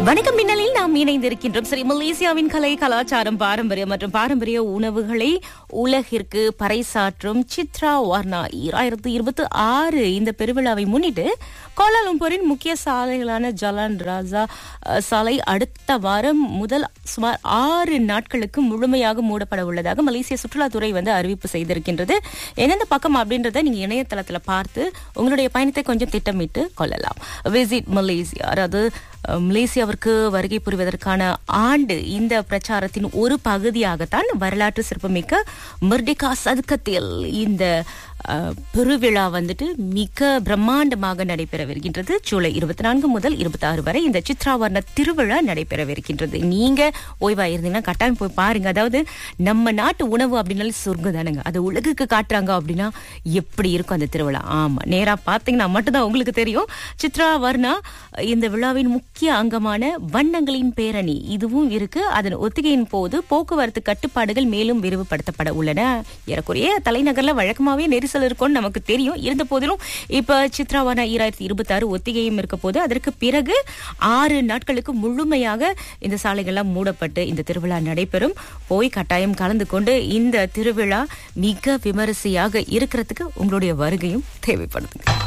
வணக்கம் மின்னலில் நாம் இணைந்திருக்கின்றோம் சரி மலேசியாவின் கலை கலாச்சாரம் பாரம்பரியம் மற்றும் பாரம்பரிய உணவுகளை உலகிற்கு பறைசாற்றும் சித்ரா வர்ணா ஈராயிரத்து இருபத்தி ஆறு இந்த பெருவிழாவை முன்னிட்டு கோலாலம்பூரின் முக்கிய சாலைகளான ஜலான் ராஜா அஹ், சாலை அடுத்த வாரம் முதல் சுமார் ஆறு நாட்களுக்கு முழுமையாக மூடப்பட உள்ளதாக மலேசிய சுற்றுலாத்துறை வந்து அறிவிப்பு செய்திருக்கின்றது எந்தெந்த பக்கம் அப்படின்றத நீங்க இணையதளத்துல பார்த்து உங்களுடைய பயணத்தை கொஞ்சம் திட்டமிட்டு கொள்ளலாம் விசிட் மலேசியா அதாவது அஹ், மலேசியாவிற்கு வருகை புரிவதற்கான ஆண்டு இந்த பிரச்சாரத்தின் ஒரு பகுதியாகத்தான் வரலாற்று சிறப்புமிக்க மிர்டிகா சதுக்கத்தில் இந்த அஹ், பெருவிழா வந்துட்டு மிக பிரம்மாண்டமாக நடைபெறவிருக்கின்றது ஜூலை இருபத்தி நான்கு முதல் இருபத்தி ஆறு வரை இந்த சித்ராவர்ண திருவிழா நடைபெறவிருக்கின்றது நீங்க ஓய்வா இருந்தீங்கன்னா கட்டாயம் போய் பாருங்க அதாவது நம்ம நாட்டு உணவு அப்படின்னாலே சொர்க்கம் தானுங்க அது உலகுக்கு காட்டுறாங்க அப்படின்னா எப்படி இருக்கும் அந்த திருவிழா ஆமா நேரா பாத்தீங்கன்னா மட்டும்தான் உங்களுக்கு தெரியும் சித்ரா வர்ணா இந்த விழாவின் முக்கிய அங்கமான வண்ணங்களின் பேரணி இதுவும் இருக்கு அதன் ஒத்திகையின் போது போக்குவரத்து கட்டுப்பாடுகள் மேலும் விரிவுபடுத்தப்பட உள்ளன ஏறக்குறைய தலைநகர்ல வழக்கமாவே நெரிசல் இருக்கும்னு நமக்கு தெரியும் இருந்த போதிலும் இப்ப சித்ராவானா ஈராயிரத்தி இருபத்தி ஆறு ஒத்திகையும் இருக்க போது அதற்கு பிறகு ஆறு நாட்களுக்கு முழுமையாக இந்த சாலைகள்லாம் மூடப்பட்டு இந்த திருவிழா நடைபெறும் போய் கட்டாயம் கலந்து கொண்டு இந்த திருவிழா மிக விமரிசையாக இருக்கிறதுக்கு உங்களுடைய வருகையும் தேவைப்படுதுங்க